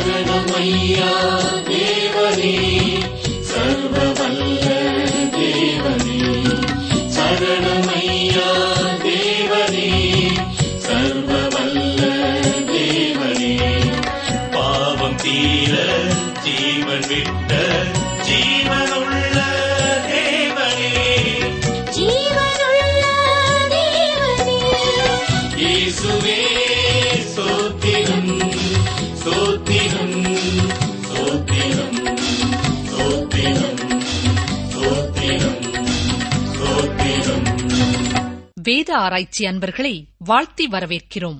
சரணமையா தேவனே சர்வ வல்ல தேவனே சரணமையா தேவனே சர்வ வல்ல தேவனே பாவம் தீர ஜீவன் விட்ட ஜீவனுள்ள தேவனே ஜீவனுள்ள தேவனே இயேசுவே சோத்திரம் சோத்திரம் சோத்திரம் சோத்திரம் சோத்திரம் சோத்திரம் வேத ஆராய்ச்சி அன்பர்களை வாழ்த்தி வரவேற்கிறோம்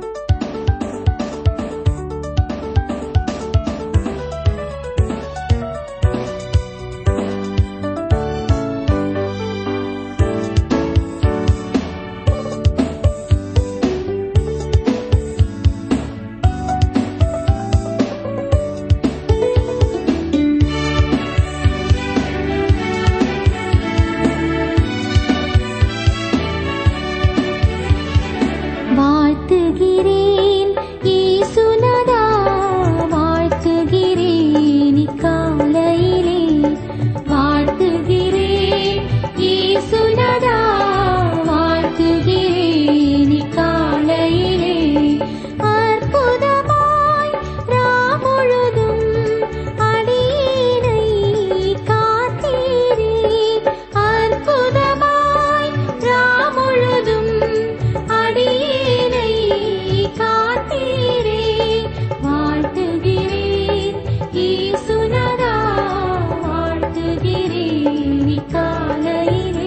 வாழ்த்துகிறேன் இயேசுநாதா வாழ்த்துகிறேன் இக்காலையிலே வாழ்த்துகிறேன் இயேசுநாதா வாழ்த்துகிறேன் இக்காலையிலே அற்புதமாய் ராமுழுதும் அடியேனை காத்தீரே அற்புதமாய் ராமுழுதும் அடியேனை காத்தீரே வாழ்த்துகிறேன் இயேசுநாதா வாழ்த்துகிறேன் இக்காலையிலே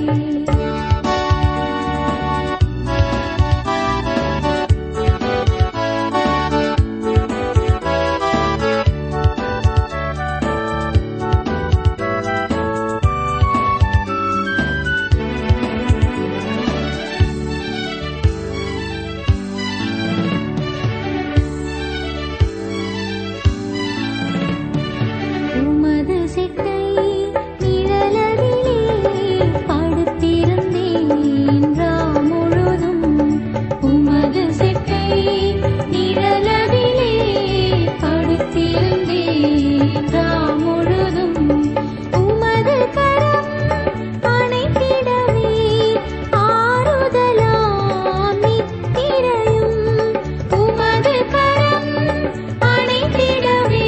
உமது சிட்டை நிழலதிலே படுத்திருந்தேன் ராம் முழுதும் உமது சிட்டை நிழலதிலே படுத்திருந்தேன் ராம் முழுதும் உமது கரம் அணைத்திடவே ஆறுதலாம் நித்திரையும் உமது கரம் அணைத்திடவே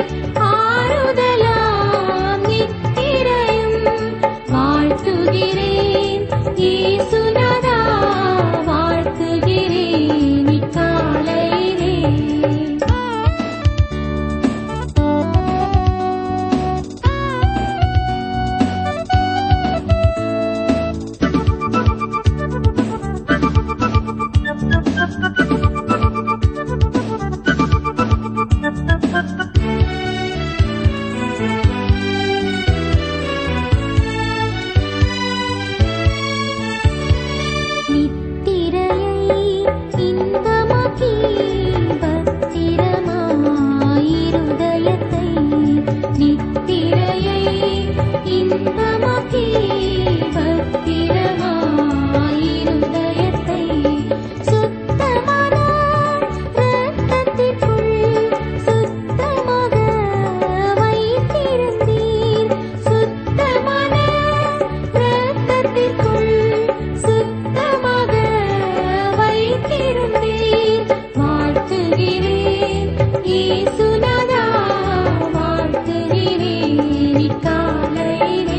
ஆறுதலாம் நித்திரையும் வாழ்த்துகிறேன் இயேசுநாதா வாழ்த்துகிறேன் இக்காலையிலே நித்திரையை இன்பமாக்கி பத்திரமாயிருதயத்தை நித்திரையை இன்பமாக்கி பத்திரமாயிருதயத்தை சுத்தமான இரத்தத்திற்குள் சுத்தமாக வைத்திருந்தீர் சுத்தமான இரத்தத்திற்குள் சுத்தமாக வைத்திருந்தீர் வாழ்த்துகிறேன் இயேசுநாதா வாழ்த்துகிறேன் இக்காலையிலே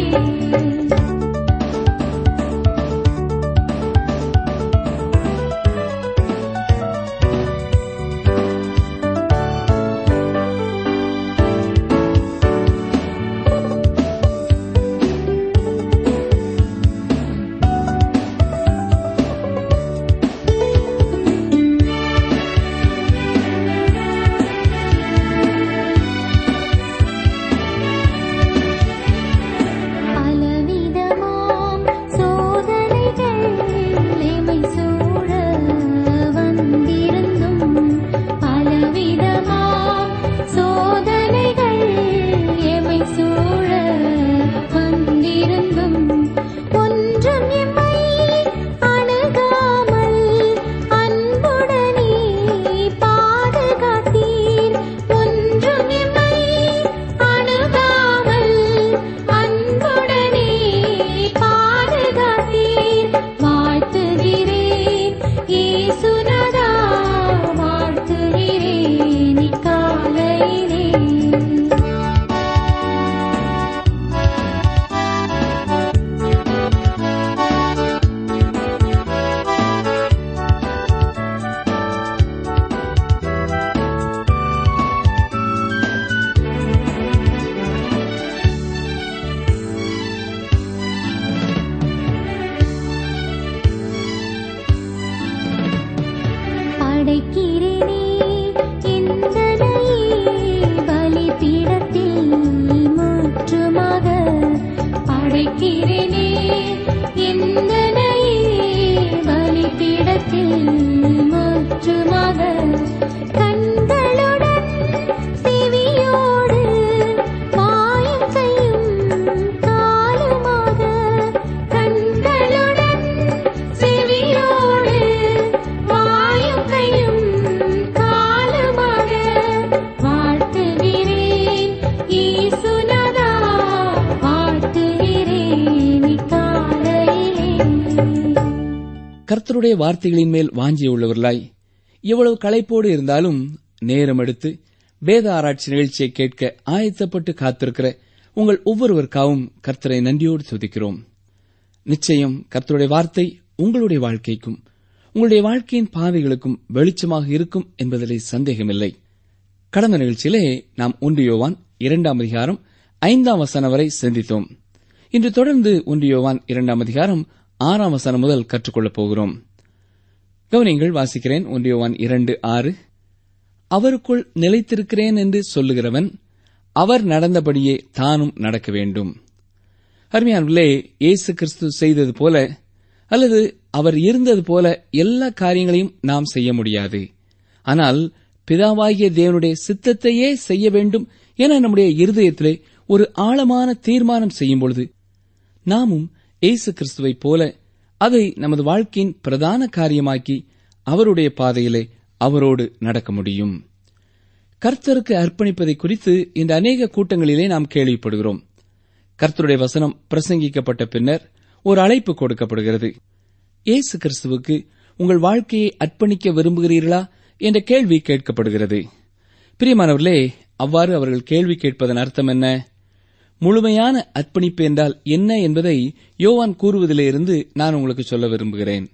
கர்த்தருடைய வார்த்தைகளின் மேல் வாஞ்சியுள்ளவர்களாய் எவ்வளவு களைப்போடு இருந்தாலும் நேரம் எடுத்து வேத ஆராய்ச்சி நிகழ்ச்சியை கேட்க ஆயத்தப்பட்டு காத்திருக்கிற உங்கள் ஒவ்வொருவருக்காகவும் கர்த்தரை நன்றியோடு துதிக்கிறோம் நிச்சயம் கர்த்தருடைய வார்த்தை உங்களுடைய வாழ்க்கைக்கும் உங்களுடைய வாழ்க்கையின் பாதைகளுக்கும் வெளிச்சமாக இருக்கும் என்பதிலே சந்தேகமில்லை கடந்த நிகழ்ச்சியிலே நாம் ஒன்று யோவான் இரண்டாம் அதிகாரம் ஐந்தாம் வசனம் வரை சிந்தித்தோம் இன்று தொடர்ந்து ஒன்று யோவான் இரண்டாம் அதிகாரம் ஆறாம் வசனம் முதல் கற்றுக்கொள்ளப் போகிறோம் கவனிங்கள் வாசிக்கிறேன் ஒன்று யோவான் இரண்டு ஆறு அவருக்குள் நிலைத்திருக்கிறேன் என்று சொல்லுகிறவன் அவர் நடந்தபடியே தானும் நடக்க வேண்டும் அருமையானவர்களே இயேசு கிறிஸ்து செய்தது போல அல்லது அவர் இருந்தது போல எல்லா காரியங்களையும் நாம் செய்ய முடியாது ஆனால் பிதாவாகிய தேவனுடைய சித்தத்தையே செய்ய வேண்டும் என நம்முடைய இருதயத்திலே ஒரு ஆழமான தீர்மானம் செய்யும் பொழுது நாமும் இயேசு கிறிஸ்துவைப் போல அதை நமது வாழ்க்கையின் பிரதான காரியமாக்கி அவருடைய பாதையிலே அவரோடு நடக்க முடியும் கர்த்தருக்கு அர்ப்பணிப்பதை குறித்து இந்த அநேக கூட்டங்களிலே நாம் கேள்விப்படுகிறோம் கர்த்தருடைய வசனம் பிரசங்கிக்கப்பட்ட பின்னர் ஒரு அழைப்பு கொடுக்கப்படுகிறது இயேசு கிறிஸ்துவுக்கு உங்கள் வாழ்க்கையை அர்ப்பணிக்க விரும்புகிறீர்களா என்ற கேள்வி கேட்கப்படுகிறது பிரியமானவர்களே அவ்வாறு அவர்கள் கேள்வி கேட்பதன் அர்த்தம் என்ன முழுமையான அர்ப்பணிப்பு என்றால் என்ன என்பதை யோவான் கூறுவதிலிருந்து நான் உங்களுக்கு சொல்ல விரும்புகிறேன்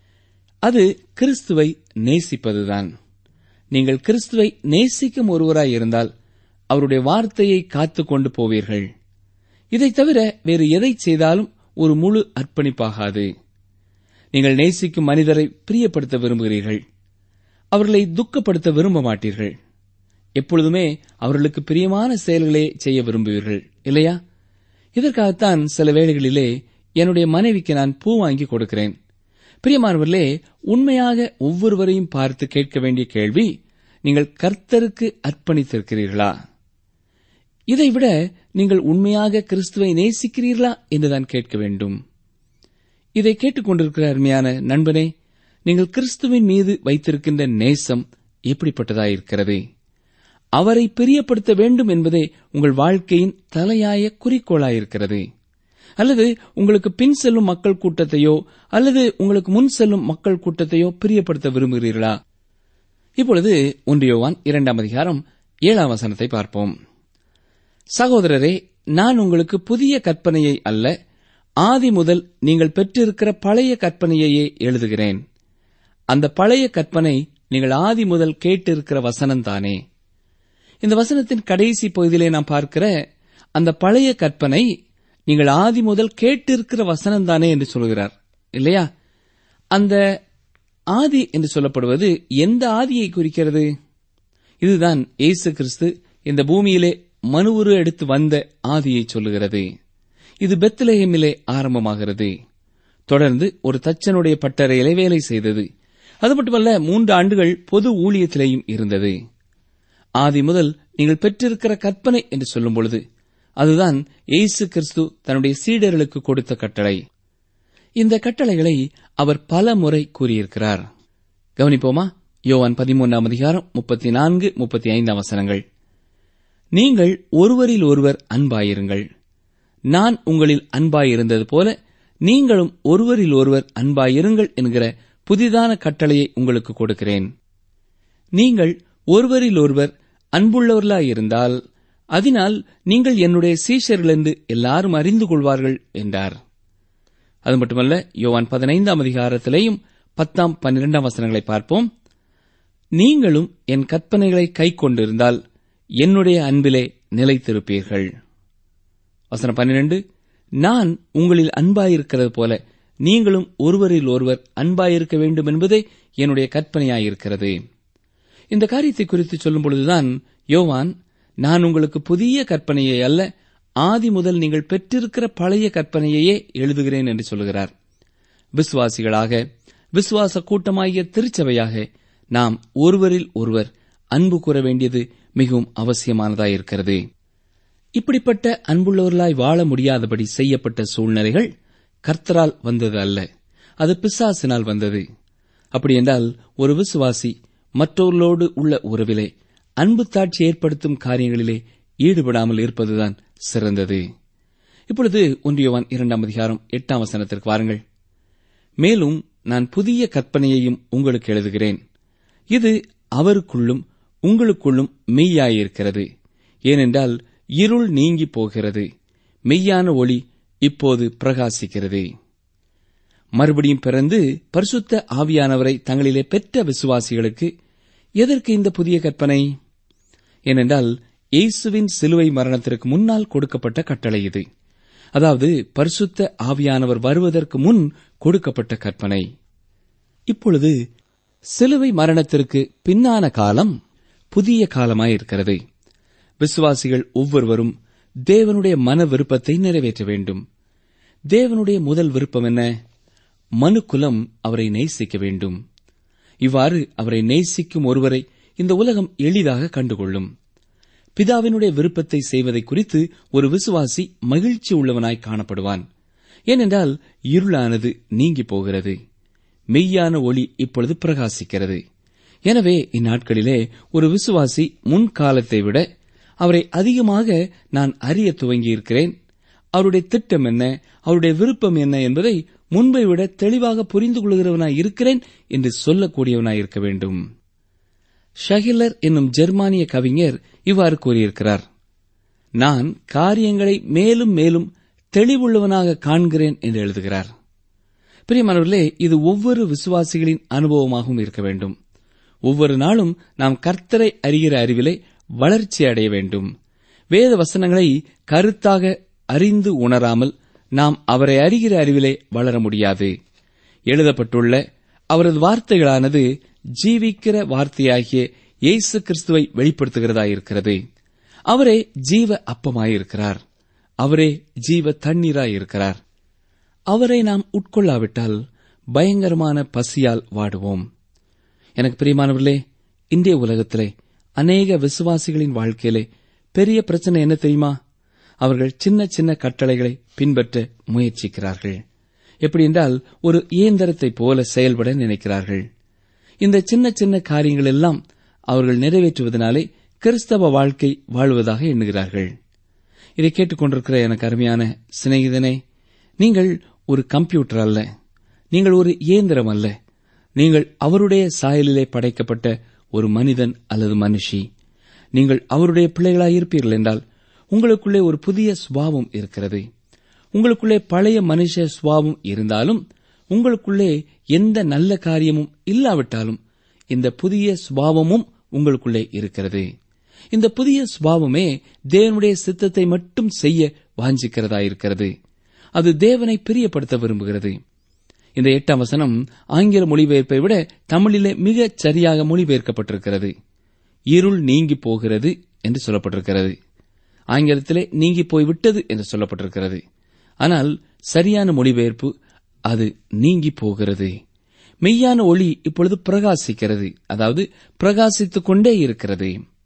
அது கிறிஸ்துவை நேசிப்பதுதான் நீங்கள் கிறிஸ்துவை நேசிக்கும் ஒருவராய் இருந்தால் அவருடைய வார்த்தையை காத்துக் கொண்டு போவீர்கள் இதைத் தவிர வேறு எதை செய்தாலும் ஒரு முழு அர்ப்பணிப்பாகாது நீங்கள் நேசிக்கும் மனிதரை பிரியப்படுத்த விரும்புகிறீர்கள் அவர்களை துக்கப்படுத்த விரும்ப மாட்டீர்கள் எப்பொழுதுமே அவர்களுக்கு பிரியமான செயல்களே செய்ய விரும்புவீர்கள் இல்லையா இதற்காகத்தான் சில வேளைகளிலே என்னுடைய மனைவிக்கு நான் பூ வாங்கி கொடுக்கிறேன் பிரியமானவர்களே உண்மையாக ஒவ்வொருவரையும் பார்த்து கேட்க வேண்டிய கேள்வி நீங்கள் கர்த்தருக்கு அர்ப்பணித்திருக்கிறீர்களா இதைவிட நீங்கள் உண்மையாக கிறிஸ்துவை நேசிக்கிறீர்களா என்றுதான் கேட்க வேண்டும் இதை கேட்டுக்கொண்டிருக்கிற அருமையான நண்பனே நீங்கள் கிறிஸ்துவின் மீது வைத்திருக்கின்ற நேசம் எப்படிப்பட்டதாயிருக்கிறது அவரை பிரியப்படுத்த வேண்டும் என்பதே உங்கள் வாழ்க்கையின் தலையாய குறிக்கோளாயிருக்கிறது அல்லது உங்களுக்கு பின் செல்லும் மக்கள் கூட்டத்தையோ அல்லது உங்களுக்கு முன் செல்லும் மக்கள் கூட்டத்தையோ பிரியப்படுத்த விரும்புகிறீர்களா இப்பொழுது ஒன்றியோவான் இரண்டாம் அதிகாரம் ஏழாம் வசனத்தை பார்ப்போம் சகோதரரே நான் உங்களுக்கு புதிய கற்பனையை அல்ல ஆதி முதல் நீங்கள் பெற்றிருக்கிற பழைய கற்பனையையே எழுதுகிறேன் அந்த பழைய கற்பனை நீங்கள் ஆதி முதல் கேட்டிருக்கிற வசனம்தானே இந்த வசனத்தின் கடைசி பகுதியிலே நாம் பார்க்கிற அந்த பழைய கற்பனை நீங்கள் ஆதி முதல் கேட்டிருக்கிற வசனம்தானே என்று சொல்கிறார் இல்லையா அந்த ஆதி என்று சொல்லப்படுவது எந்த ஆதியை குறிக்கிறது இதுதான் இயேசு கிறிஸ்து இந்த பூமியிலே மனுவுரு எடுத்து வந்த ஆதியை சொல்லுகிறது இது பெத்லஹேமிலே ஆரம்பமாகிறது தொடர்ந்து ஒரு தச்சனுடைய பட்டறையிலே வேலை செய்தது அது மட்டுமல்ல மூன்று ஆண்டுகள் பொது ஊழியத்திலேயும் இருந்தது ஆதி முதல் நீங்கள் பெற்றிருக்கிற கற்பனை என்று சொல்லும் பொழுது அதுதான் இயேசு கிறிஸ்து தன்னுடைய சீடர்களுக்கு கொடுத்த கட்டளை இந்த கட்டளைகளை அவர் பல முறை கூறியிருக்கிறார் கவனிப்போமா யோவான் பதிமூன்றாம் அதிகாரம் முப்பத்தி நான்கு முப்பத்தி ஐந்தாம் வசனங்கள் நீங்கள் ஒருவரில் ஒருவர் அன்பாயிருங்கள் நான் உங்களில் அன்பாயிருந்தது போல நீங்களும் ஒருவரில் ஒருவர் அன்பாயிருங்கள் என்கிற புதிதான கட்டளையை உங்களுக்கு கொடுக்கிறேன் நீங்கள் ஒருவரில் ஒருவர் அன்புள்ளவர்களாயிருந்தால் அதனால் நீங்கள் என்னுடைய சீஷர்கள் என்று எல்லாரும் அறிந்து கொள்வார்கள் என்றார் அது மட்டுமல்ல யோவான் பதினைந்தாம் அதிகாரத்திலேயும் பத்தாம் பன்னிரெண்டாம் வசனங்களை பார்ப்போம் நீங்களும் என் கற்பனைகளை கை கொண்டிருந்தால் என்னுடைய அன்பிலே நிலைத்திருப்பீர்கள் வசனம் பன்னிரண்டு நான் உங்களில் அன்பாயிருக்கிறது போல நீங்களும் ஒருவரில் ஒருவர் அன்பாயிருக்க வேண்டும் என்பதே என்னுடைய கற்பனையாயிருக்கிறது இந்த காரியத்தை குறித்து சொல்லும் பொழுதுதான் யோவான் நான் உங்களுக்கு புதிய கற்பனையை அல்ல ஆதி முதல் நீங்கள் பெற்றிருக்கிற பழைய கற்பனையையே எழுதுகிறேன் என்று சொல்கிறார் விசுவாசிகளாக விசுவாச கூட்டமாகிய திருச்சபையாக நாம் ஒருவரில் ஒருவர் அன்பு கூற வேண்டியது மிகவும் அவசியமானதாயிருக்கிறது இப்படிப்பட்ட அன்புள்ளவர்களாய் வாழ முடியாதபடி செய்யப்பட்ட சூழ்நிலைகள் கர்த்தரால் வந்தது அல்ல அது பிசாசினால் வந்தது அப்படியென்றால் ஒரு விசுவாசி மற்றவர்களோடு உள்ள உறவிலே அன்பு தாட்சி ஏற்படுத்தும் காரியங்களிலே ஈடுபடாமல் இருப்பதுதான் சிறந்தது இப்பொழுது ஒன்றியவான் இரண்டாம் அதிகாரம் எட்டாம் வசனத்திற்கு வாருங்கள் மேலும் நான் புதிய கற்பனையையும் உங்களுக்கு எழுதுகிறேன் இது அவருக்குள்ளும் உங்களுக்குள்ளும் மெய்யாயிருக்கிறது ஏனென்றால் இருள் நீங்கி போகிறது மெய்யான ஒளி இப்போது பிரகாசிக்கிறது மறுபடியும் பிறந்து பரிசுத்த ஆவியானவரை தங்களிலே பெற்ற விசுவாசிகளுக்கு எதற்கு இந்த புதிய கற்பனை ஏனென்றால் இயேசுவின் சிலுவை மரணத்திற்கு முன்னால் கொடுக்கப்பட்ட கட்டளை இது அதாவது பரிசுத்த ஆவியானவர் வருவதற்கு முன் கொடுக்கப்பட்ட கற்பனை இப்பொழுது சிலுவை மரணத்திற்கு பின்னான காலம் புதிய காலமாயிருக்கிறது விசுவாசிகள் ஒவ்வொருவரும் தேவனுடைய மன விருப்பத்தை நிறைவேற்ற வேண்டும் தேவனுடைய முதல் விருப்பம் என்ன மனுக்குலம் அவரை நேசிக்க வேண்டும் இவ்வாறு அவரை நேசிக்கும் ஒருவரை இந்த உலகம் எளிதாக கண்டுகொள்ளும் பிதாவினுடைய விருப்பத்தை செய்வதை குறித்து ஒரு விசுவாசி மகிழ்ச்சி உள்ளவனாய் காணப்படுவான் ஏனென்றால் இருளானது நீங்கி போகிறது மெய்யான ஒளி இப்பொழுது பிரகாசிக்கிறது எனவே இந்நாட்களிலே ஒரு விசுவாசி முன்காலத்தை விட அவரை அதிகமாக நான் அறிய துவங்கியிருக்கிறேன் அவருடைய திட்டம் என்ன அவருடைய விருப்பம் என்ன என்பதை முன்பை விட தெளிவாக புரிந்து கொள்கிறவனாய் இருக்கிறேன் என்று சொல்லக்கூடியவனாய் இருக்க வேண்டும் ஷகிலர் என்னும் ஜெர்மானிய கவிஞர் இவ்வாறு கூறியிருக்கிறார் நான் காரியங்களை மேலும் மேலும் தெளிவுள்ளவனாக காண்கிறேன் என்று எழுதுகிறார் பிரியமானவர்களே இது ஒவ்வொரு விசுவாசிகளின் அனுபவமாகவும் இருக்க வேண்டும் ஒவ்வொரு நாளும் நாம் கர்த்தரை அறிகிற அறிவிலே வளர்ச்சி அடைய வேண்டும் வேத வசனங்களை கருத்தாக அறிந்து உணராமல் நாம் அவரை அறிகிற அறிவிலே வளர முடியாது எழுதப்பட்டுள்ள அவரது வார்த்தைகளானது ஜீவிக்கிற வார்த்தையாகிய இயேசு கிறிஸ்துவை வெளிப்படுத்துகிறதாயிருக்கிறது அவரே ஜீவ அப்பமாயிருக்கிறார் அவரே ஜீவ தண்ணீராயிருக்கிறார் அவரை நாம் உட்கொள்ளாவிட்டால் பயங்கரமான பசியால் வாடுவோம் எனக்கு பிரியமானவர்களே இந்திய உலகத்திலே அநேக விசுவாசிகளின் வாழ்க்கையிலே பெரிய பிரச்சனை என்ன தெரியுமா அவர்கள் சின்ன சின்ன கட்டளைகளை பின்பற்ற முயற்சிக்கிறார்கள் எப்படி என்றால் ஒரு இயந்திரத்தைப் போல செயல்பட நினைக்கிறார்கள் இந்த சின்ன சின்ன காரியங்கள் எல்லாம் அவர்கள் நிறைவேற்றுவதனாலே கிறிஸ்தவ வாழ்க்கை வாழ்வதாக எண்ணுகிறார்கள் இதை கேட்டுக்கொண்டிருக்கிற எனக்கு அருமையான சிநேகிதனே நீங்கள் ஒரு கம்ப்யூட்டர் அல்ல நீங்கள் ஒரு இயந்திரம் அல்ல நீங்கள் அவருடைய சாயலிலே படைக்கப்பட்ட ஒரு மனிதன் அல்லது மனுஷி நீங்கள் அவருடைய பிள்ளைகளாயிருப்பீர்கள் என்றால் உங்களுக்குள்ளே ஒரு புதிய சுபாவம் இருக்கிறது உங்களுக்குள்ளே பழைய மனுஷ சுபாவம் இருந்தாலும் உங்களுக்குள்ளே எந்த நல்ல காரியமும் இல்லாவிட்டாலும் இந்த புதிய சுபாவமும் உங்களுக்குள்ளே இருக்கிறது இந்த புதிய சுபாவமே தேவனுடைய சித்தத்தை மட்டும் செய்ய வாஞ்சிக்கிறதா இருக்கிறது அது தேவனை பிரியப்படுத்த விரும்புகிறது இந்த எட்டாம் வசனம் ஆங்கில மொழிபெயர்ப்பை விட தமிழிலே மிகச் சரியாக மொழிபெயர்க்கப்பட்டிருக்கிறது இருள் நீங்கி போகிறது என்று சொல்லப்பட்டிருக்கிறது ஆங்கிலத்திலே நீங்கி போய்விட்டது என்று சொல்லப்பட்டிருக்கிறது ஆனால் சரியான மொழிபெயர்ப்பு அது நீங்கி போகிறது மெய்யான ஒளி இப்பொழுது பிரகாசிக்கிறது அதாவது பிரகாசித்துக் கொண்டே இருக்கிறது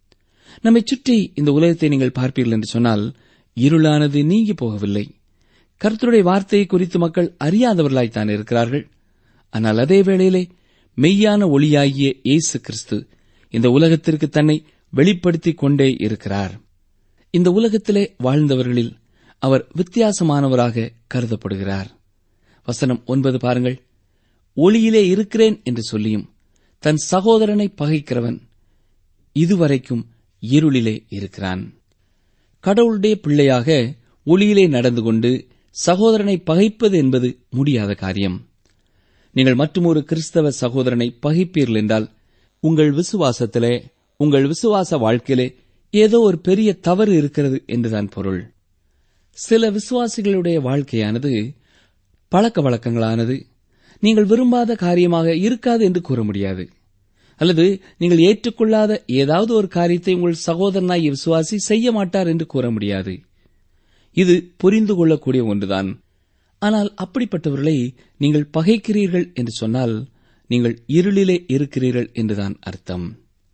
நம்மை சுற்றி இந்த உலகத்தை நீங்கள் பார்ப்பீர்கள் என்று சொன்னால் இருளானது நீங்கி போகவில்லை கர்த்தருடைய வார்த்தையை குறித்து மக்கள் அறியாதவர்களாய்த்தான் இருக்கிறார்கள் ஆனால் அதே வேளையிலே மெய்யான ஒளியாகிய இயேசு கிறிஸ்து இந்த உலகத்திற்கு தன்னை வெளிப்படுத்திக் கொண்டே இருக்கிறார் இந்த உலகத்திலே வாழ்ந்தவர்களில் அவர் வித்தியாசமானவராக கருதப்படுகிறார் வசனம் ஒன்பது பாருங்கள் ஒளியிலே இருக்கிறேன் என்று சொல்லியும் தன் சகோதரனை பகைக்கிறவன் இதுவரைக்கும் இருளிலே இருக்கிறான் கடவுளுடைய பிள்ளையாக ஒளியிலே நடந்து கொண்டு சகோதரனை பகைப்பது என்பது முடியாத காரியம் நீங்கள் மற்றொரு கிறிஸ்தவ சகோதரனை பகைப்பீர்கள் என்றால் உங்கள் விசுவாசத்திலே உங்கள் விசுவாச வாழ்க்கையிலே ஏதோ ஒரு பெரிய தவறு இருக்கிறது என்றுதான் பொருள் சில விசுவாசிகளுடைய வாழ்க்கையானது பழக்க வழக்கங்களானது நீங்கள் விரும்பாத காரியமாக இருக்காது என்று கூற முடியாது அல்லது நீங்கள் ஏற்றுக்கொள்ளாத ஏதாவது ஒரு காரியத்தை உங்கள் சகோதரனாய் விசுவாசி செய்ய மாட்டார் என்று கூற முடியாது இது புரிந்து கொள்ளக்கூடிய ஒன்றுதான் ஆனால் அப்படிப்பட்டவர்களை நீங்கள் பகைக்கிறீர்கள் என்று சொன்னால் நீங்கள் இருளிலே இருக்கிறீர்கள் என்றுதான் அர்த்தம்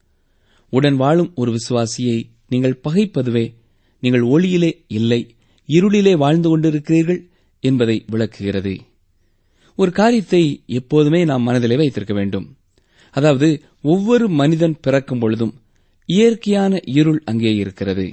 உடன் வாழும் ஒரு விசுவாசியை நீங்கள் பகைப்பதுவே நீங்கள் ஒளியிலே இல்லை இருளிலே வாழ்ந்து கொண்டிருக்கிறீர்கள் என்பதை விளக்குகிறது ஒரு காரியத்தை எப்போதுமே நாம் மனதிலே வைத்திருக்க வேண்டும் அதாவது ஒவ்வொரு மனிதன் பிறக்கும் பொழுதும் இயற்கையான இருள் அங்கே இருக்கிறது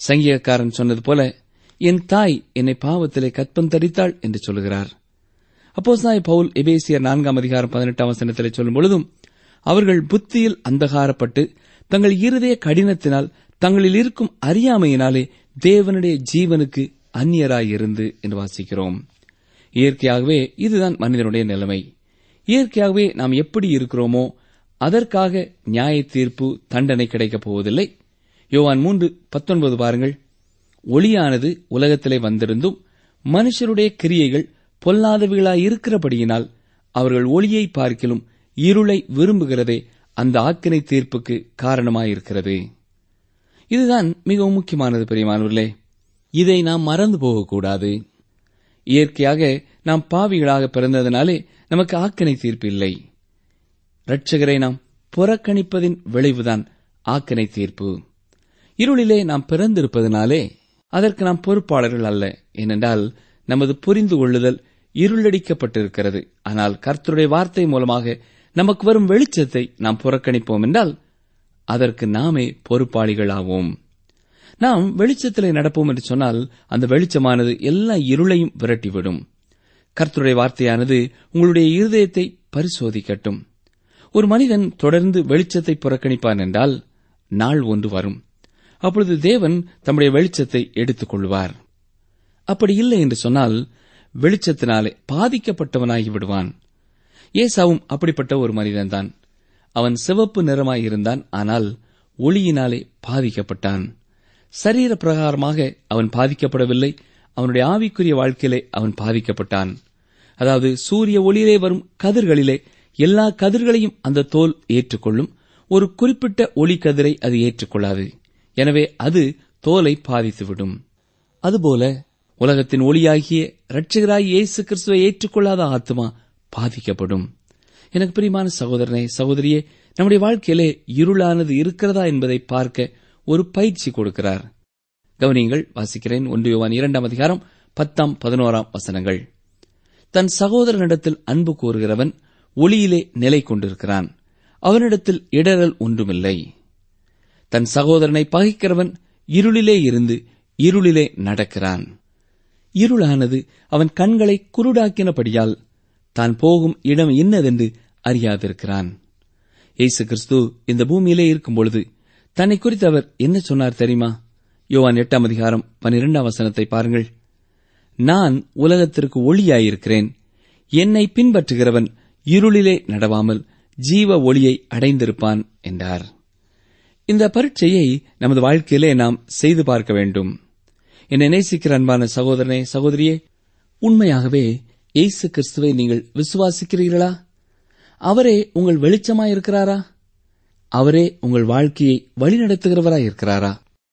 சங்கீதக்காரன் சொன்னது போல என் தாய் என்னை பாவத்திலே கற்பம் தரித்தாள் என்று சொல்கிறார் அப்போஸ்தாய் பவுல் எபேசியர் நான்காம் அதிகாரம் பதினெட்டாம் வசனத்திலே சொல்லும் பொழுதும் அவர்கள் புத்தியில் அந்தகாரப்பட்டு தங்கள் இருதய கடினத்தினால் தங்களில் இருக்கும் அறியாமையினாலே தேவனுடைய ஜீவனுக்கு அந்நியராயிருந்து என்று வாசிக்கிறோம் இயற்கையாகவே இதுதான் மனிதனுடைய நிலைமை இயற்கையாகவே நாம் எப்படி இருக்கிறோமோ அதற்காக நியாய தீர்ப்பு தண்டனை கிடைக்கப் போவதில்லை யோவான் மூன்று பத்தொன்பது பாருங்கள் ஒளியானது உலகத்திலே வந்திருந்தும் மனுஷருடைய கிரியைகள் பொல்லாதவைகளாய் இருக்கிறபடியினால் அவர்கள் ஒளியை பார்க்கிலும் இருளை விரும்புகிறதே அந்த ஆக்கினை தீர்ப்புக்கு காரணமாயிருக்கிறது இதுதான் மிகவும் முக்கியமானது பெரியமானவர்களே இதை நாம் மறந்து போகக்கூடாது இயற்கையாக நாம் பாவிகளாக பிறந்ததினாலே நமக்கு ஆக்கினை தீர்ப்பு இல்லை இரட்சகரை நாம் புறக்கணிப்பதின் விளைவுதான் ஆக்கினை தீர்ப்பு இருளிலே நாம் பிறந்திருப்பதனாலே அதற்கு நாம் பொறுப்பாளர்கள் அல்ல ஏனென்றால் நமது புரிந்து கொள்ளுதல் இருளடிக்கப்பட்டிருக்கிறது ஆனால் கர்த்தருடைய வார்த்தை மூலமாக நமக்கு வரும் வெளிச்சத்தை நாம் புறக்கணிப்போம் என்றால் அதற்கு நாமே பொறுப்பாளிகளாவோம் நாம் வெளிச்சத்திலே நடப்போம் என்று சொன்னால் அந்த வெளிச்சமானது எல்லா இருளையும் விரட்டிவிடும் கர்த்தருடைய வார்த்தையானது உங்களுடைய இருதயத்தை பரிசோதிக்கட்டும் ஒரு மனிதன் தொடர்ந்து வெளிச்சத்தை புறக்கணிப்பான் என்றால் நாள் ஒன்று வரும் அப்பொழுது தேவன் தம்முடைய வெளிச்சத்தை எடுத்துக் கொள்வார் அப்படி இல்லை என்று சொன்னால் வெளிச்சத்தினாலே பாதிக்கப்பட்டவனாகி விடுவான் ஏசாவும் அப்படிப்பட்ட ஒரு மனிதன்தான் அவன் சிவப்பு நிறமாயிருந்தான் ஆனால் ஒளியினாலே பாதிக்கப்பட்டான் சரீர பிரகாரமாக அவன் பாதிக்கப்படவில்லை அவனுடைய ஆவிக்குரிய வாழ்க்கையிலே அவன் பாதிக்கப்பட்டான் அதாவது சூரிய ஒளியிலே வரும் கதிர்களிலே எல்லா கதிர்களையும் அந்த தோல் ஏற்றுக்கொள்ளும் ஒரு குறிப்பிட்ட ஒளி கதிரை அது ஏற்றுக்கொள்ளாது எனவே அது தோலை பாதித்துவிடும் அதுபோல உலகத்தின் ஒளியாகிய இரட்சகராய் இயேசு கிறிஸ்துவை ஏற்றுக்கொள்ளாத ஆத்மா பாதிக்கப்படும் எனக்கு பிரியமான சகோதரனே சகோதரியே நம்முடைய வாழ்க்கையிலே இருளானது இருக்கிறதா என்பதை பார்க்க ஒரு பயிற்சி கொடுக்கிறார் கவனியங்கள் வாசிக்கிறேன் ஒன்று யோவான் இரண்டாம் அதிகாரம் பத்தாம் பதினோராம் வசனங்கள் தன் சகோதரனிடத்தில் அன்பு கூறுகிறவன் ஒளியிலே நிலை கொண்டிருக்கிறான் அவனிடத்தில் இடரல் ஒன்றுமில்லை தன் சகோதரனை பகைக்கிறவன் இருளிலே இருந்து இருளிலே நடக்கிறான் இருளானது அவன் கண்களை குருடாக்கினபடியால் தான் போகும் இடம் இன்னதென்று அறியாதிருக்கிறான் இயேசு கிறிஸ்து இந்த பூமியிலே இருக்கும் பொழுது தன்னை குறித்து அவர் என்ன சொன்னார் தெரியுமா யோவான் எட்டாம் அதிகாரம் பனிரெண்டாம் வசனத்தை பாருங்கள் நான் உலகத்திற்கு ஒளியாயிருக்கிறேன் என்னை பின்பற்றுகிறவன் இருளிலே நடவாமல் ஜீவ ஒளியை அடைந்திருப்பான் என்றார் இந்த பரீட்சையை நமது வாழ்க்கையிலே நாம் செய்து பார்க்க வேண்டும் என்னை நேசிக்கிற அன்பான சகோதரனே சகோதரியே உண்மையாகவே இயேசு கிறிஸ்துவை நீங்கள் விசுவாசிக்கிறீர்களா அவரே உங்கள் வெளிச்சமாயிருக்கிறாரா அவரே உங்கள் வாழ்க்கையை வழிநடத்துகிறவராய் இருக்கிறாரா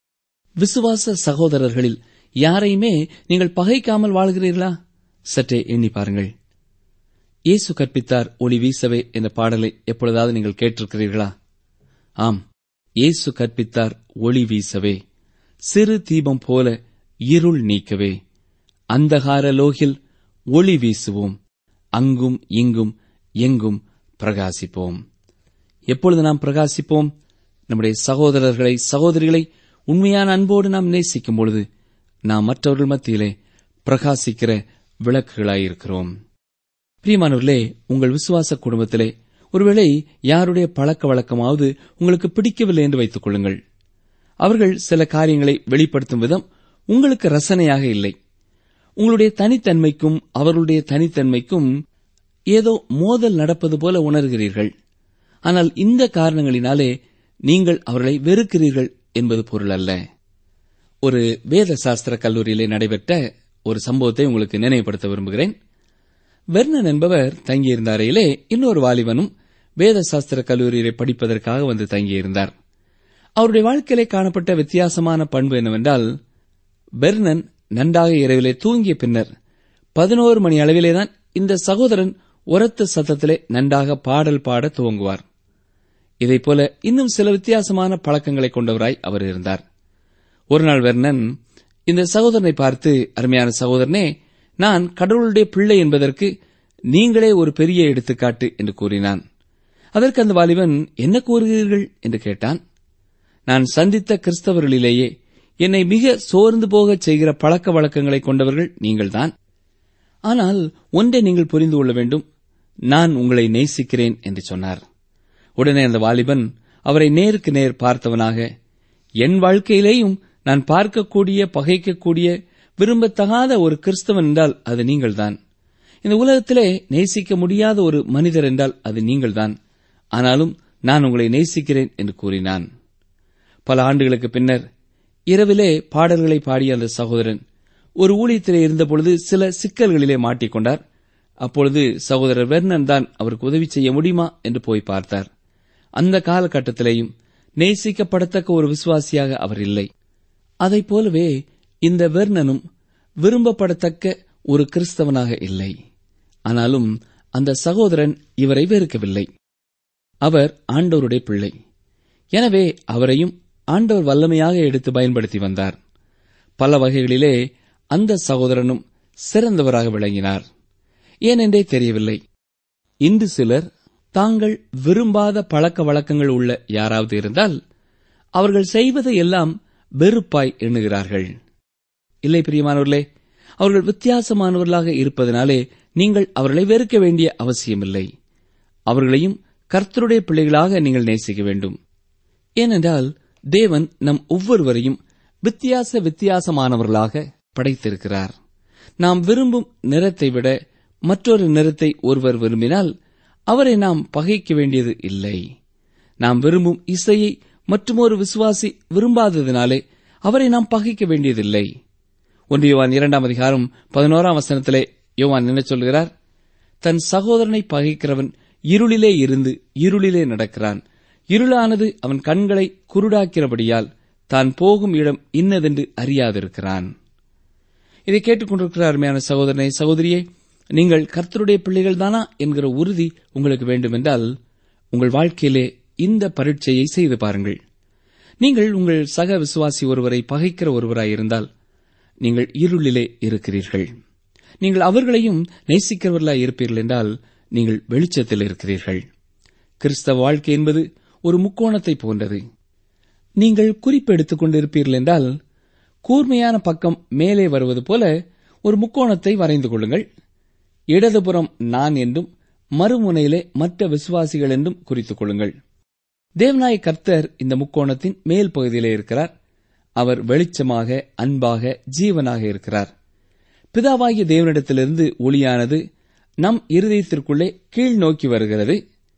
விசுவாச சகோதரர்களில் யாரையுமே நீங்கள் பகைக்காமல் வாழ்கிறீர்களா சற்றே எண்ணி பாருங்கள் இயேசு கற்பித்தார் ஒளி வீசவே என்ற பாடலை எப்பொழுதாவது நீங்கள் கேட்டிருக்கிறீர்களா ஆம் இயேசு கற்பித்தார் ஒளி வீசவே சிறு தீபம் போல இருள் நீக்கவே அந்தகார லோகில் ஒளி வீசுவோம் அங்கும் இங்கும் எங்கும் பிரகாசிப்போம் எப்பொழுது நாம் பிரகாசிப்போம் நம்முடைய சகோதரர்களை சகோதரிகளை உண்மையான அன்போடு நாம் நேசிக்கும் பொழுது நாம் மற்றவர்கள் மத்தியிலே பிரகாசிக்கிற விளக்குகளாயிருக்கிறோம் பிரியமானவர்களே உங்கள் விசுவாச குடும்பத்திலே ஒருவேளை யாருடைய பழக்க வழக்கமாவது உங்களுக்கு பிடிக்கவில்லை என்று வைத்துக் கொள்ளுங்கள் அவர்கள் சில காரியங்களை வெளிப்படுத்தும் விதம் உங்களுக்கு ரசனையாக இல்லை உங்களுடைய தனித்தன்மைக்கும் அவர்களுடைய தனித்தன்மைக்கும் ஏதோ மோதல் நடப்பது போல உணர்கிறீர்கள் ஆனால் இந்த காரணங்களினாலே நீங்கள் அவர்களை வெறுக்கிறீர்கள் என்பது பொருள் அல்ல ஒரு வேத சாஸ்திர கல்லூரியிலே நடைபெற்ற ஒரு சம்பவத்தை உங்களுக்கு நினைவுபடுத்த விரும்புகிறேன் வெர்னன் என்பவர் தங்கியிருந்த அறையிலே இன்னொரு வாலிபனும் வேத சாஸ்திர கல்லூரியிலே படிப்பதற்காக வந்து தங்கியிருந்தார் அவருடைய வாழ்க்கையிலே காணப்பட்ட வித்தியாசமான பண்பு என்னவென்றால் பெர்னன் நன்றாக இரவிலே தூங்கிய பின்னர் பதினோரு மணி அளவிலேதான் இந்த சகோதரன் உரத்த சத்தத்திலே நன்றாக பாடல் பாட துவங்குவார் இதைப்போல இன்னும் சில வித்தியாசமான பழக்கங்களை கொண்டவராய் அவர் இருந்தார் ஒரு நாள் வெர்னன் இந்த சகோதரனை பார்த்து அருமையான சகோதரனே நான் கடவுளுடைய பிள்ளை என்பதற்கு நீங்களே ஒரு பெரிய எடுத்துக்காட்டு என்று கூறினான் அதற்கு அந்த வாலிபன் என்ன கூறுகிறீர்கள் என்று கேட்டான் நான் சந்தித்த கிறிஸ்தவர்களிலேயே என்னை மிக சோர்ந்து போகச் செய்கிற பழக்க வழக்கங்களை கொண்டவர்கள் நீங்கள்தான் ஆனால் ஒன்றை நீங்கள் புரிந்து கொள்ள வேண்டும் நான் உங்களை நேசிக்கிறேன் என்று சொன்னார் உடனே அந்த வாலிபன் அவரை நேருக்கு நேர் பார்த்தவனாக என் வாழ்க்கையிலேயும் நான் பார்க்கக்கூடிய பகைக்கக்கூடிய விரும்பத்தகாத ஒரு கிறிஸ்தவன் என்றால் அது நீங்கள்தான் இந்த உலகத்திலே நேசிக்க முடியாத ஒரு மனிதர் என்றால் அது நீங்கள்தான் ஆனாலும் நான் உங்களை நேசிக்கிறேன் என்று கூறினான் பல ஆண்டுகளுக்கு பின்னர் இரவிலே பாடல்களை பாடிய அந்த சகோதரன் ஒரு ஊழியத்திலே இருந்தபொழுது சில சிக்கல்களிலே மாட்டிக்கொண்டார் அப்பொழுது சகோதரர் வெர்னன் தான் அவருக்கு உதவி செய்ய முடியுமா என்று போய் பார்த்தார் அந்த காலகட்டத்திலேயும் நேசிக்கப்படத்தக்க ஒரு விசுவாசியாக அவர் இல்லை அதைப் போலவே இந்த வெர்னனும் விரும்பப்படத்தக்க ஒரு கிறிஸ்தவனாக இல்லை ஆனாலும் அந்த சகோதரன் இவரை வெறுக்கவில்லை அவர் ஆண்டவருடைய பிள்ளை எனவே அவரையும் ஆண்டவர் வல்லமையாக எடுத்து பயன்படுத்தி வந்தார் பல வகைகளிலே அந்த சகோதரனும் சிறந்தவராக விளங்கினார் ஏனென்றே தெரியவில்லை இன்று சிலர் தாங்கள் விரும்பாத பழக்க வழக்கங்கள் உள்ள யாராவது இருந்தால் அவர்கள் செய்வதை எல்லாம் வெறுப்பாய் எண்ணுகிறார்கள் இல்லை பிரியமானவர்களே அவர்கள் வித்தியாசமானவர்களாக இருப்பதனாலே நீங்கள் அவர்களை வெறுக்க வேண்டிய அவசியமில்லை அவர்களையும் கர்த்தருடைய பிள்ளைகளாக நீங்கள் நேசிக்க வேண்டும் ஏனென்றால் தேவன் நம் ஒவ்வொருவரையும் வித்தியாச வித்தியாசமானவர்களாக படைத்திருக்கிறார் நாம் விரும்பும் நிறத்தை விட மற்றொரு நிறத்தை ஒருவர் விரும்பினால் அவரை நாம் பகைக்க வேண்டியது இல்லை நாம் விரும்பும் இசையை மற்றுமொரு விசுவாசி விரும்பாததினாலே அவரை நாம் பகைக்க வேண்டியதில்லை ஒன்று யோவான் இரண்டாம் அதிகாரம் பதினோராம் வசனத்திலே யோவான் என்ன சொல்கிறார் தன் சகோதரனை பகைக்கிறவன் இருளிலே இருந்து இருளிலே நடக்கிறான் இருளானது அவன் கண்களை குருடாக்கிறபடியால் தான் போகும் இடம் இன்னதென்று அறியாதிருக்கிறான் இதை கேட்டுக்கொண்டிருக்கிற அருமையான சகோதரனை சகோதரியே நீங்கள் கர்த்தருடைய பிள்ளைகள் தானா என்கிற உறுதி உங்களுக்கு வேண்டுமென்றால் உங்கள் வாழ்க்கையிலே இந்த பரீட்சையை செய்து பாருங்கள் நீங்கள் உங்கள் சக விசுவாசி ஒருவரை பகைக்கிற ஒருவராயிருந்தால் நீங்கள் இருளிலே இருக்கிறீர்கள் நீங்கள் அவர்களையும் நேசிக்கிறவர்களாய் இருப்பீர்கள் என்றால் நீங்கள் வெளிச்சத்தில் இருக்கிறீர்கள் கிறிஸ்தவ வாழ்க்கை என்பது ஒரு முக்கோணத்தை போன்றது நீங்கள் குறிப்பு எடுத்துக் கொண்டிருப்பீர்கள் என்றால் கூர்மையான பக்கம் மேலே வருவது போல ஒரு முக்கோணத்தை வரைந்து கொள்ளுங்கள் இடதுபுறம் நான் என்றும் மறுமுனையிலே மற்ற விசுவாசிகள் என்றும் குறித்துக் கொள்ளுங்கள் தேவநாய கர்த்தர் இந்த முக்கோணத்தின் மேல் பகுதியிலே இருக்கிறார் அவர் வெளிச்சமாக அன்பாக ஜீவனாக இருக்கிறார் பிதாவாகிய தேவனிடத்திலிருந்து ஒளியானது நம் இருதயத்திற்குள்ளே கீழ் நோக்கி வருகிறது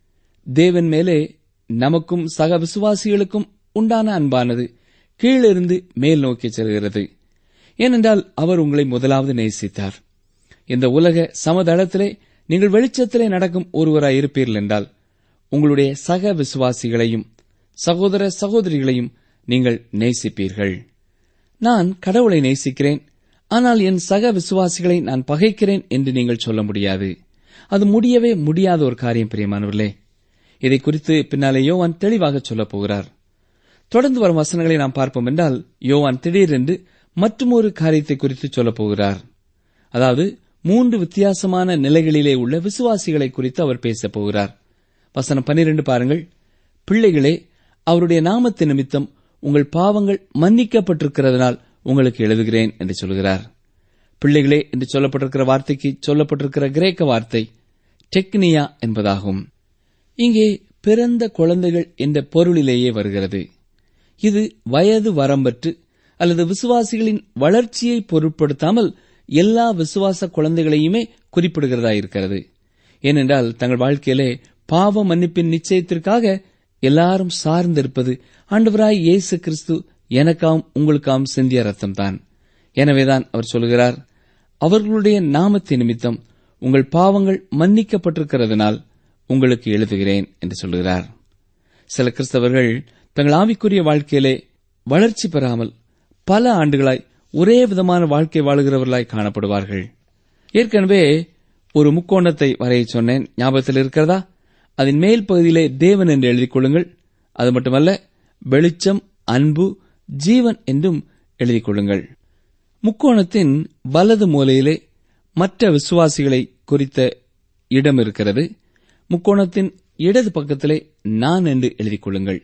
தேவன் மேலே நமக்கும் சக விசுவாசிகளுக்கும் உண்டான அன்பானது கீழிருந்து மேல் நோக்கி செல்கிறது ஏனென்றால் அவர் உங்களை முதலாவது நேசித்தார் இந்த உலக சமதளத்திலே நீங்கள் வெளிச்சத்திலே நடக்கும் ஒருவராய் இருப்பீர்கள் என்றால் உங்களுடைய சக விசுவாசிகளையும் சகோதர சகோதரிகளையும் நீங்கள் நேசிப்பீர்கள் நான் கடவுளை நேசிக்கிறேன் ஆனால் என் சக விசுவாசிகளை நான் பகைக்கிறேன் என்று நீங்கள் சொல்ல முடியாது அது முடியவே முடியாத ஒரு காரியம் பிரியமானவர்களே இதை குறித்து பின்னாலே யோவான் தெளிவாக சொல்லப் போகிறார் தொடர்ந்து வரும் வசனங்களை நாம் பார்ப்போம் என்றால் யோவான் திடீரென்று மற்றுமொரு காரியத்தை குறித்து சொல்லப் போகிறார் அதாவது மூன்று வித்தியாசமான நிலைகளிலே உள்ள விசுவாசிகளை குறித்து அவர் பேசப் போகிறார் வசனம் பன்னிரண்டு பாருங்கள் பிள்ளைகளே அவருடைய நாமத்து நிமித்தம் உங்கள் பாவங்கள் மன்னிக்கப்பட்டிருக்கிறதுனால் உங்களுக்கு எழுதுகிறேன் என்று சொல்கிறார் பிள்ளைகளே என்று சொல்லப்பட்டிருக்கிற வார்த்தைக்கு சொல்லப்பட்டிருக்கிற கிரேக்க வார்த்தை டெக்னியா என்பதாகும் இங்கே பிறந்த குழந்தைகள் என்ற பொருளிலேயே வருகிறது இது வயது வரம்பற்று அல்லது விசுவாசிகளின் வளர்ச்சியை பொருட்படுத்தாமல் எல்லா விசுவாச குழந்தைகளையுமே குறிப்பிடுகிறதா இருக்கிறது ஏனென்றால் தங்கள் வாழ்க்கையிலே பாவ மன்னிப்பின் நிச்சயத்திற்காக எல்லாரும் சார்ந்திருப்பது ஆண்டவராய் இயேசு கிறிஸ்து எனக்காம் உங்களுக்காம் சிந்திய ரத்தம்தான் எனவேதான் அவர் சொல்கிறார் அவர்களுடைய நாமத்தின் நிமித்தம் உங்கள் பாவங்கள் மன்னிக்கப்பட்டிருக்கிறதுனால் உங்களுக்கு எழுதுகிறேன் என்று சொல்கிறார் சில கிறிஸ்தவர்கள் தங்கள் ஆவிக்குரிய வாழ்க்கையிலே வளர்ச்சி பெறாமல் பல ஆண்டுகளாய் ஒரே விதமான வாழ்க்கை வாழுகிறவர்களாய் காணப்படுவார்கள் ஏற்கனவே ஒரு முக்கோணத்தை வரைய சொன்னேன் ஞாபகத்தில் இருக்கிறதா அதன் மேல் பகுதியிலே தேவன் என்று எழுதிக் கொள்ளுங்கள் அது மட்டுமல்ல வெளிச்சம் அன்பு ஜீவன் என்றும் எழுதிக் கொள்ளுங்கள் முக்கோணத்தின் வலது மூலையிலே மற்ற விசுவாசிகளை குறித்த இடம் இருக்கிறது முக்கோணத்தின் இடது பக்கத்திலே நான் என்று எழுதிக் கொள்ளுங்கள்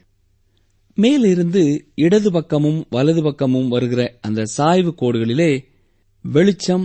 மேலிருந்து இடது பக்கமும் வலது பக்கமும் வருகிற அந்த சாய்வு கோடுகளிலே வெளிச்சம்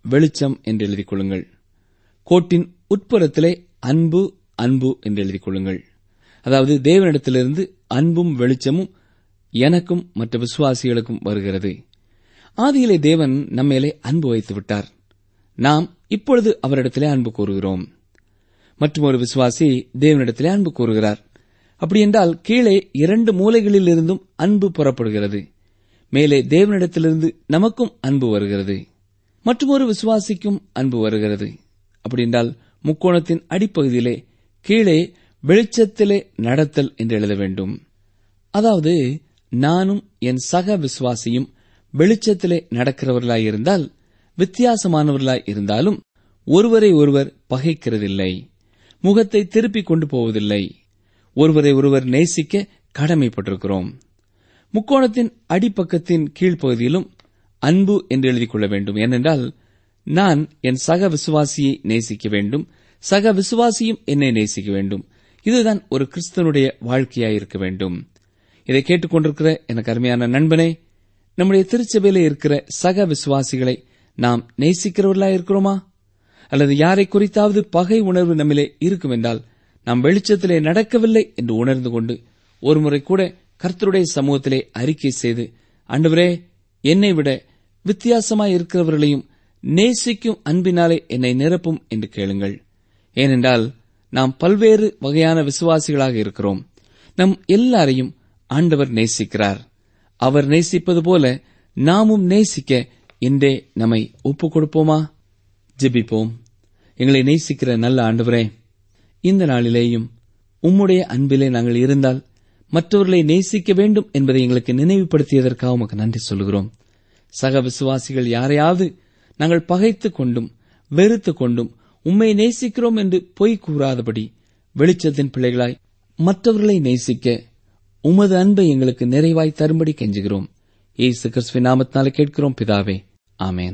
வெளிச்சம் என்று எழுதிக் கொள்ளுங்கள் கோட்டின் உட்புறத்திலே அன்பு அன்பு என்று எழுதிக் கொள்ளுங்கள் அதாவது தேவனிடத்திலிருந்து அன்பும் வெளிச்சமும் எனக்கும் மற்ற விசுவாசிகளுக்கும் வருகிறது ஆதியிலே தேவன் நம்மேலே அன்பு வைத்து விட்டார் நாம் இப்பொழுது அவரிடத்திலே அன்பு கூறுகிறோம் மற்றும் ஒரு விசுவாசி தேவனிடத்திலே அன்பு கூறுகிறார் அப்படியென்றால் கீழே இரண்டு மூலைகளிலிருந்தும் அன்பு புறப்படுகிறது மேலே தேவனிடத்திலிருந்து நமக்கும் அன்பு வருகிறது மற்றும் ஒரு விசுவாசிக்கும் அன்பு வருகிறது அப்படியென்றால் முக்கோணத்தின் அடிப்பகுதியிலே கீழே வெளிச்சத்திலே நடத்தல் என்று எழுத வேண்டும் அதாவது நானும் என் சக விசுவாசியும் வெளிச்சத்திலே நடக்கிறவர்களாயிருந்தால் வித்தியாசமானவர்களாய் இருந்தாலும் ஒருவரை ஒருவர் பகைக்கிறதில்லை முகத்தை திருப்பிக் கொண்டு போவதில்லை ஒருவரை ஒருவர் நேசிக்க கடமைப்பட்டிருக்கிறோம் முக்கோணத்தின் அடிப்பக்கத்தின் கீழ்ப்பகுதியிலும் அன்பு என்று எழுதிக் கொள்ள வேண்டும் ஏனென்றால் நான் என் சக விசுவாசியை நேசிக்க வேண்டும் சக விசுவாசியும் என்னை நேசிக்க வேண்டும் இதுதான் ஒரு கிறிஸ்தனுடைய வாழ்க்கையாயிருக்க வேண்டும் இதை கேட்டுக்கொண்டிருக்கிற எனக்கு அருமையான நண்பனே நம்முடைய திருச்சபையிலே இருக்கிற சக விசுவாசிகளை நாம் நேசிக்கிறவர்களா இருக்கிறோமா அல்லது யாரை குறித்தாவது பகை உணர்வு நம்மிலே இருக்கும் என்றால் நாம் வெளிச்சத்திலே நடக்கவில்லை என்று உணர்ந்து கொண்டு ஒருமுறை கூட கர்த்தருடைய சமூகத்திலே அறிக்கை செய்து ஆண்டவரே என்னை விட வித்தியாசமாய் இருக்கிறவர்களையும் நேசிக்கும் அன்பினாலே என்னை நிரப்பும் என்று கேளுங்கள் ஏனென்றால் நாம் பல்வேறு வகையான விசுவாசிகளாக இருக்கிறோம் நம் எல்லாரையும் ஆண்டவர் நேசிக்கிறார் அவர் நேசிப்பது போல நாமும் நேசிக்க இன்றே நம்மை ஒப்புக் கொடுப்போமா ஜெபிப்போம் எங்களை நேசிக்கிற நல்ல ஆண்டவரே இந்த நாளிலேயும் உம்முடைய அன்பிலே நாங்கள் இருந்தால் மற்றவர்களை நேசிக்க வேண்டும் என்பதை எங்களுக்கு நினைவுபடுத்தியதற்காக உமக்கு நன்றி சொல்கிறோம் சக விசுவாசிகள் யாரையாவது நாங்கள் பகைத்துக் கொண்டும் வெறுத்துக் கொண்டும் உம்மை நேசிக்கிறோம் என்று பொய் கூறாதபடி வெளிச்சத்தின் பிள்ளைகளாய் மற்றவர்களை நேசிக்க உமது அன்பை எங்களுக்கு நிறைவாய் தரும்படி கெஞ்சுகிறோம் ஏசு கிறிஸ்துவின் நாமத்தினாலே கேட்கிறோம் பிதாவே ஆமேன்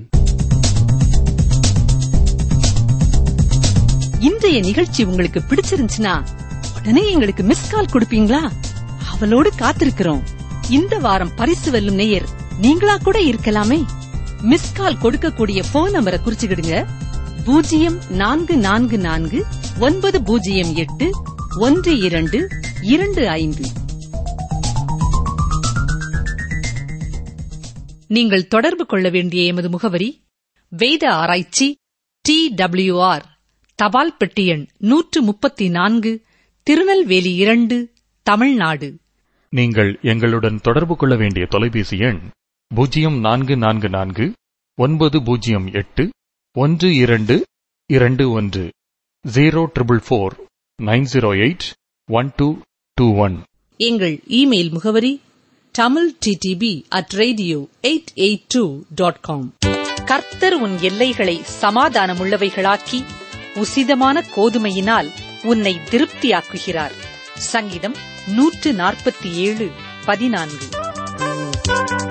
இன்றைய நிகழ்ச்சி உங்களுக்கு பிடிச்சிருந்துச்சுன்னா உடனே எங்களுக்கு மிஸ் கால் கொடுப்பீங்களா அவளோடு காத்திருக்கிறோம் இந்த வாரம் பரிசு வெல்லும் நேயர் நீங்களா கூட இருக்கலாமே மிஸ் கால் கொடுக்கக்கூடிய போன் நம்பரை குறிச்சுக்கிடுங்க பூஜ்ஜியம் நான்கு நான்கு நான்கு ஒன்பது பூஜ்ஜியம் எட்டு ஒன்று இரண்டு இரண்டு ஐந்து நீங்கள் தொடர்பு கொள்ள வேண்டிய எமது முகவரி வேத ஆராய்ச்சி டி ஆர் தபால் பெட்டி எண் நூற்று முப்பத்தி நான்கு திருநெல்வேலி இரண்டு தமிழ்நாடு நீங்கள் எங்களுடன் தொடர்பு கொள்ள வேண்டிய தொலைபேசி எண் பூஜ்ஜியம் நான்கு நான்கு நான்கு ஒன்பது பூஜ்ஜியம் எட்டு ஒன்று இரண்டு இரண்டு ஒன்று zero triple four nine zero eight one two two one எங்கள் இமெயில் முகவரி Tamil TDP at radio eight eight two dot com கர்த்தர் உன் எல்லைகளை சமாதானமுள்ளவைகளாக்கி உசிதமான கோதுமையினால் உன்னை திருப்தியாக்குகிறார் சங்கீதம் நூற்று நாற்பத்தி ஏழு பதினான்கு